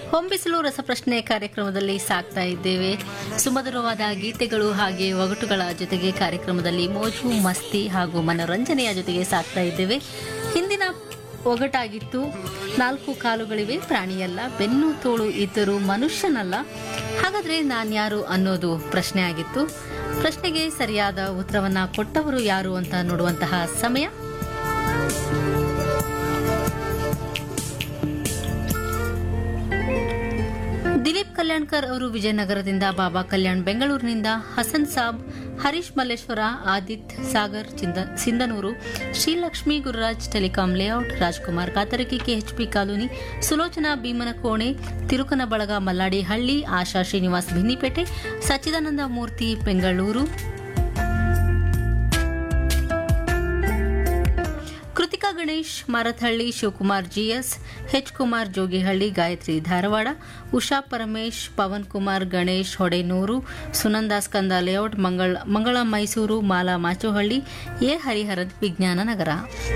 ಹೊಂಬಿಸಲು ರಸಪ್ರಶ್ನೆ ಕಾರ್ಯಕ್ರಮದಲ್ಲಿ ಸಾಕ್ತಾ ಇದ್ದೇವೆ ಸುಮಧುರವಾದ ಗೀತೆಗಳು ಹಾಗೆ ಒಗಟುಗಳ ಜೊತೆಗೆ ಕಾರ್ಯಕ್ರಮದಲ್ಲಿ ಮೋಜು ಮಸ್ತಿ ಹಾಗೂ ಮನೋರಂಜನೆಯ ಜೊತೆಗೆ ಸಾಕ್ತಾ ಇದ್ದೇವೆ ಹಿಂದಿನ ಒಗಟಾಗಿತ್ತು ನಾಲ್ಕು ಕಾಲುಗಳಿವೆ ಪ್ರಾಣಿಯಲ್ಲ ಬೆನ್ನು ತೋಳು ಇದ್ದರೂ ಮನುಷ್ಯನಲ್ಲ ಹಾಗಾದ್ರೆ ನಾನ್ಯಾರು ಅನ್ನೋದು ಪ್ರಶ್ನೆ ಆಗಿತ್ತು ಪ್ರಶ್ನೆಗೆ ಸರಿಯಾದ ಉತ್ತರವನ್ನ ಕೊಟ್ಟವರು ಯಾರು ಅಂತ ನೋಡುವಂತಹ ಸಮಯ ದಿಲೀಪ್ ಕಲ್ಯಾಣ್ಕರ್ ಅವರು ವಿಜಯನಗರದಿಂದ ಬಾಬಾ ಕಲ್ಯಾಣ್ ಬೆಂಗಳೂರಿನಿಂದ ಹಸನ್ ಸಾಬ್ ಹರೀಶ್ ಮಲ್ಲೇಶ್ವರ ಆದಿತ್ ಸಾಗರ್ ಚಿಂದ- Sindhanur Srilakshmi Gururaj telecom layout Rajkumar Katarki KHP colony Sulochana Bhimanakone ತಿರುಕನ ಬಳಗ Malladi Halli Asha Srinivas Binnipete Sachidananda Murthy Bengaluru Krithika Ganesh Marathahalli Shivakumar GS H Kumar Jogihalli Gayatri Dharwad Usha Paramesh Pavan Kumar Ganesh Hodenur Sunanda Skanda layout Mangala Mangala Mysuru Mala Machohalli A ಹರಿಹರದ್ ವಿಜ್ಞಾನ ನಗರ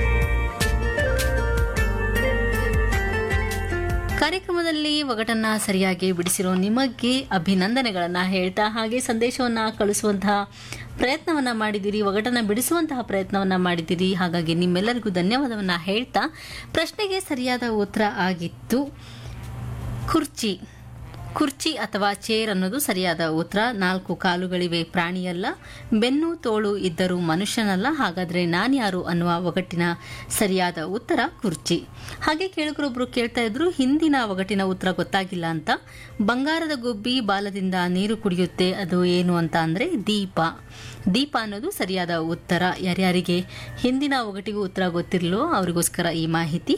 ಕಾರ್ಯಕ್ರಮದಲ್ಲಿ ಒಗಟನ್ನ ಸರಿಯಾಗಿ ಬಿಡಿಸಿರೋ ನಿಮಗೆ ಅಭಿನಂದನೆಗಳನ್ನ ಹೇಳ್ತಾ ಹಾಗೆ ಸಂದೇಶವನ್ನ ಕಳಿಸುವಂತಹ ಪ್ರಯತ್ನವನ್ನ ಮಾಡಿದ್ದೀರಿ ಒಗಟನ್ನ ಬಿಡಿಸುವಂತಹ ಪ್ರಯತ್ನವನ್ನ ಮಾಡಿದ್ದೀರಿ ಹಾಗಾಗಿ ನಿಮ್ಮೆಲ್ಲರಿಗೂ ಧನ್ಯವಾದವನ್ನ ಹೇಳ್ತಾ ಪ್ರಶ್ನೆಗೆ ಸರಿಯಾದ ಉತ್ತರ ಆಗಿತ್ತು ಕುರ್ಚಿ ಕುರ್ಚಿ ಅಥವಾ ಚೇರ್ ಅನ್ನೋದು ಸರಿಯಾದ ಉತ್ತರ ನಾಲ್ಕು ಕಾಲುಗಳಿವೆ ಪ್ರಾಣಿಯಲ್ಲ ಬೆನ್ನು ತೋಳು ಇದ್ದರೂ ಮನುಷ್ಯನಲ್ಲ ಹಾಗಾದ್ರೆ ನಾನ್ಯಾರು ಅನ್ನುವ ಒಗಟ್ಟಿನ ಸರಿಯಾದ ಉತ್ತರ ಕುರ್ಚಿ ಹಾಗೆ ಕೇಳುಗರೊಬ್ರು ಕೇಳ್ತಾ ಇದ್ರು ಹಿಂದಿನ ಒಗಟಿನ ಉತ್ತರ ಗೊತ್ತಾಗಿಲ್ಲ ಅಂತ ಬಂಗಾರದ ಗುಬ್ಬಿ ಬಾಲದಿಂದ ನೀರು ಕುಡಿಯುತ್ತೆ ಅದು ಏನು ಅಂತ ಅಂದ್ರೆ ದೀಪ ದೀಪ ಅನ್ನೋದು ಸರಿಯಾದ ಉತ್ತರ ಯಾರ್ಯಾರಿಗೆ ಹಿಂದಿನ ಒಗಟಿಗೂ ಉತ್ತರ ಗೊತ್ತಿರಲೋ ಅವರಿಗೋಸ್ಕರ ಈ ಮಾಹಿತಿ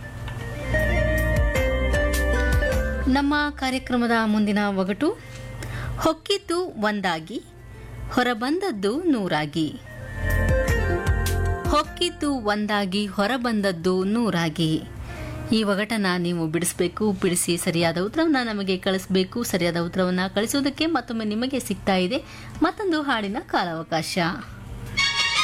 ನಮ್ಮ ಕಾರ್ಯಕ್ರಮದ ಮುಂದಿನ ಒಗಟು ಹೊಕ್ಕಿದ್ದು ಒಂದಾಗಿ ಹೊರಬಂದದ್ದು ನೂರಾಗಿ ಹೊಕ್ಕಿದ್ದು ಒಂದಾಗಿ ಹೊರಬಂದದ್ದು ನೂರಾಗಿ ಈ ಒಗಟನ್ನ ನೀವು ಬಿಡಿಸಬೇಕು ಬಿಡಿಸಿ ಸರಿಯಾದ ಉತ್ತರವನ್ನ ನಮಗೆ ಕಳಿಸಬೇಕು ಸರಿಯಾದ ಉತ್ತರವನ್ನ ಕಳಿಸುವುದಕ್ಕೆ ಮತ್ತೊಮ್ಮೆ ನಿಮಗೆ ಸಿಗ್ತಾ ಇದೆ ಮತ್ತೊಂದು ಹಾಡಿನ ಕಾಲಾವಕಾಶ